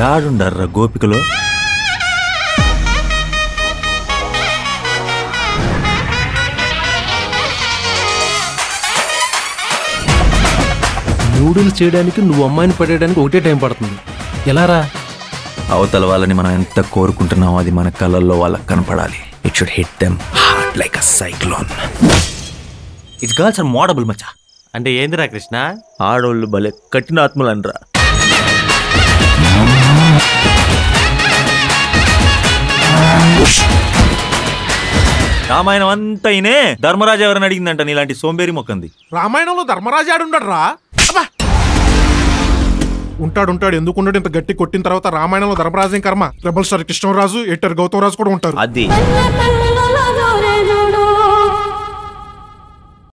యాడుండారా గోపికలో noodles చేయడానికి నువ్వు అమ్మాయిని పడేయడానికి ఒకటే టైం పడుతుంది ఎలా రా అవతల వాళ్ళని మనం ఎంత కోరుకుంటున్నామో అది మన కళ్ళల్లో వాళ్ళకి కనపడాలి it should hit them heart like a cyclone it's girls are moldable మచ్చా అంటే ఏందిరా కృష్ణ ఆడోళ్ళు భలే కఠినాత్ములు అనరా రామాయణం అంతా అయినే ధర్మరాజు ఎవరిని అడిగిందంట నీలాంటి సోంబేరి మొక్కంది రామాయణంలో ధర్మరాజు ఆడుండడు రా ఉంటాడు ఉంటాడు ఎందుకు ఉండడు ఇంత గట్టి కొట్టిన తర్వాత రామాయణంలో ధర్మరాజు ఏం కర్మ రెబల్ స్టార్ కృష్ణరాజు ఎటర్ గౌతమ్ రాజు కూడా ఉంటారు అది la la la